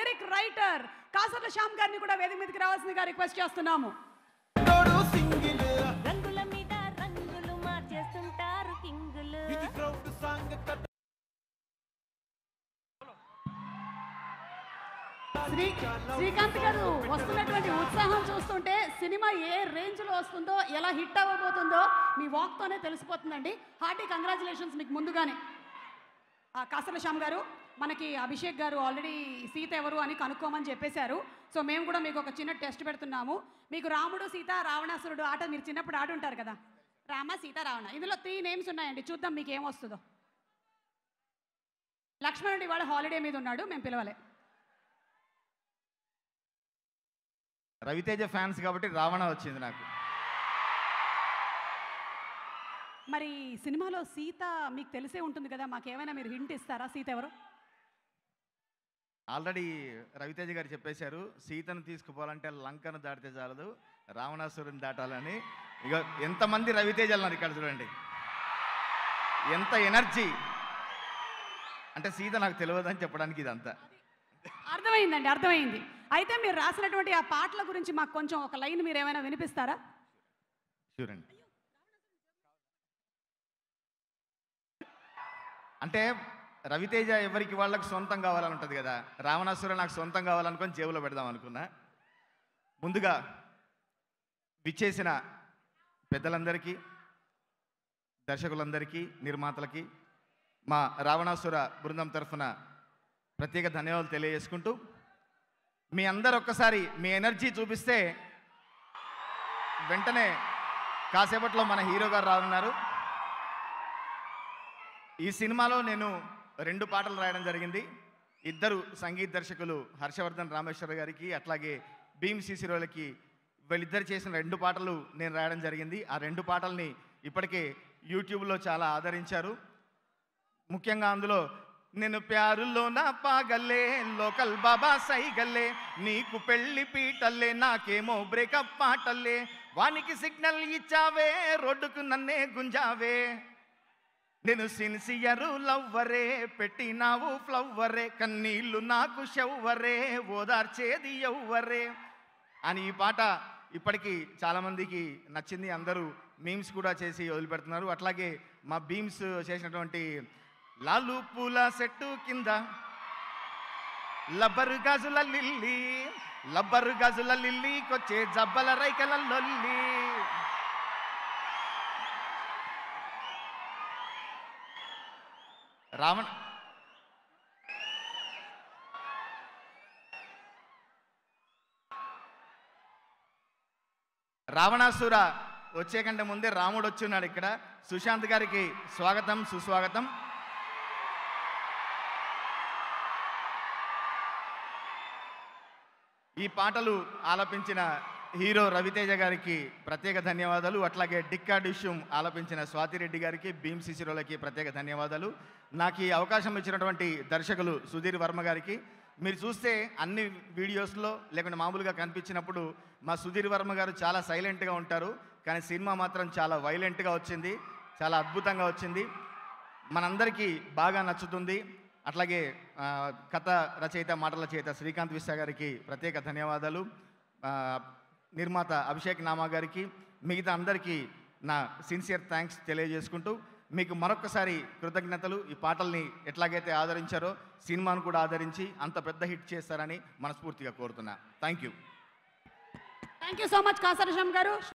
lyric writer Kasarla Shyam గారిని కూడా వేదిక మీదకి రావాల్సిందిగా రిక్వెస్ట్ చేస్తున్నాము తోడు సింగిల్ రంగుల మీద రంగులు మార్చేస్తుంటారు కింగులు ఇది క్రౌడ్ సాంగ్ కథ శ్రీ శ్రీకాంత్ గారు వస్తున్నటువంటి ఉత్సాహం చూస్తుంటే సినిమా ఏ రేంజ్ లో వస్తుందో ఎలా హిట్ అవ్వబోతుందో మీ వాక్ తోనే తెలిసిపోతుందండి హార్టీ కంగ్రాచులేషన్స్ మీకు ముందుగానే ఆ, కాసల శ్యామ్ గారు మనకి అభిషేక్ గారు ఆల్రెడీ సీత ఎవరు అని కనుక్కోమని చెప్పేశారు సో మేము కూడా మీకు ఒక చిన్న టెస్ట్ పెడుతున్నాము మీకు రాముడు సీత రావణాసురుడు ఆట మీరు చిన్నప్పుడు ఆట ఉంటారు కదా రామ సీత రావణ ఇందులో త్రీ నేమ్స్ ఉన్నాయండి చూద్దాం మీకు ఏం వస్తుందో లక్ష్మణుడు ఇవాళ హాలిడే మీద ఉన్నాడు మేము పిలవలే రవితేజ ఫ్యాన్స్ కాబట్టి రావణ వచ్చింది నాకు మరి సినిమాలో సీత మీకు తెలిసే ఉంటుంది కదా మాకేమైనా మీరు హింట్ ఇస్తారా సీత ఎవరు ఆల్రెడీ రవితేజ గారు చెప్పేశారు సీతను తీసుకుపోవాలంటే లంకను దాటితే చాలదు రావణాసురుని దాటాలని ఇక ఎంతమంది రవితేజలు ఉన్నారు ఇక్కడ చూడండి ఎంత ఎనర్జీ అంటే సీత నాకు తెలియదని చెప్పడానికి ఇదంతా అర్థమైందండి అర్థమైంది అయితే మీరు రాసినటువంటి ఆ పాటల గురించి మాకు కొంచెం ఒక లైన్ మీరు ఏమైనా వినిపిస్తారా చూడండి అంటే రవితేజ ఎవరికి వాళ్ళకి సొంతం కావాలని ఉంటుంది కదా రావణాసుర నాకు సొంతం కావాలనుకొని జేబులో పెడదాం అనుకున్నా ముందుగా విచ్చేసిన పెద్దలందరికీ దర్శకులందరికీ నిర్మాతలకి మా రావణాసుర బృందం తరఫున ప్రత్యేక ధన్యవాదాలు తెలియజేసుకుంటూ మీ అందరు ఒక్కసారి మీ ఎనర్జీ చూపిస్తే వెంటనే కాసేపట్లో మన హీరో గారు రానున్నారు ఈ సినిమాలో నేను రెండు పాటలు రాయడం జరిగింది ఇద్దరు సంగీత దర్శకులు హర్షవర్ధన్ రామేశ్వర గారికి అట్లాగే భీమ్ సిసిరోలకి వీళ్ళిద్దరు చేసిన రెండు పాటలు నేను రాయడం జరిగింది ఆ రెండు పాటల్ని ఇప్పటికే యూట్యూబ్లో చాలా ఆదరించారు ముఖ్యంగా అందులో నేను ప్యారులో నా పాగల్లే లోకల్ బాబా సైగల్లే నీకు పెళ్లి పీటల్లే నాకేమో బ్రేకప్ పాటల్లే వానికి సిగ్నల్ ఇచ్చావే రోడ్డుకు నన్నే గుంజావే నేను సిన్సియరు లవ్వరే పెట్టినావు ఫ్లవ్వరే కన్నీళ్ళు నాకు షవ్వరే ఓదార్చేది ఎవ్వరే అని ఈ పాట ఇప్పటికీ చాలామందికి నచ్చింది అందరూ మీమ్స్ కూడా చేసి వదిలిపెడుతున్నారు అట్లాగే మా బీమ్స్ చేసినటువంటి లాలు పూల చెట్టు కింద లబ్బరు గాజుల లిల్లీ లబ్బరు గాజుల లిల్లీకొచ్చే జబ్బల రైకల లొల్లి రావణ రావణాసుర వచ్చే కంటే ముందే రాముడు వచ్చి ఉన్నాడు ఇక్కడ సుశాంత్ గారికి స్వాగతం సుస్వాగతం ఈ పాటలు ఆలపించిన హీరో రవితేజ గారికి ప్రత్యేక ధన్యవాదాలు అట్లాగే డిక్కా డిష్యూమ్ ఆలపించిన స్వాతిరెడ్డి గారికి భీమ్ సిసిరోలకి ప్రత్యేక ధన్యవాదాలు నాకు ఈ అవకాశం ఇచ్చినటువంటి దర్శకులు సుధీర్ వర్మ గారికి మీరు చూస్తే అన్ని వీడియోస్లో లేకుంటే మామూలుగా కనిపించినప్పుడు మా సుధీర్ వర్మ గారు చాలా సైలెంట్గా ఉంటారు కానీ సినిమా మాత్రం చాలా వైలెంట్గా వచ్చింది చాలా అద్భుతంగా వచ్చింది మనందరికీ బాగా నచ్చుతుంది అట్లాగే ఆ, కథ రచయిత మాటల రచయిత శ్రీకాంత్ విశ్వ గారికి ప్రత్యేక ధన్యవాదాలు ఆ, నిర్మాత అభిషేక్ నామా గారికి మిగతా అందరికీ నా సిన్సియర్ థ్యాంక్స్ తెలియజేసుకుంటూ మీకు మరొకసారి కృతజ్ఞతలు ఈ పాటల్ని ఎట్లాగైతే ఆదరించారో సినిమాను కూడా ఆదరించి అంత పెద్ద హిట్ చేస్తారని మనస్ఫూర్తిగా కోరుతున్నా thank you thank you so much Kasarasam గారు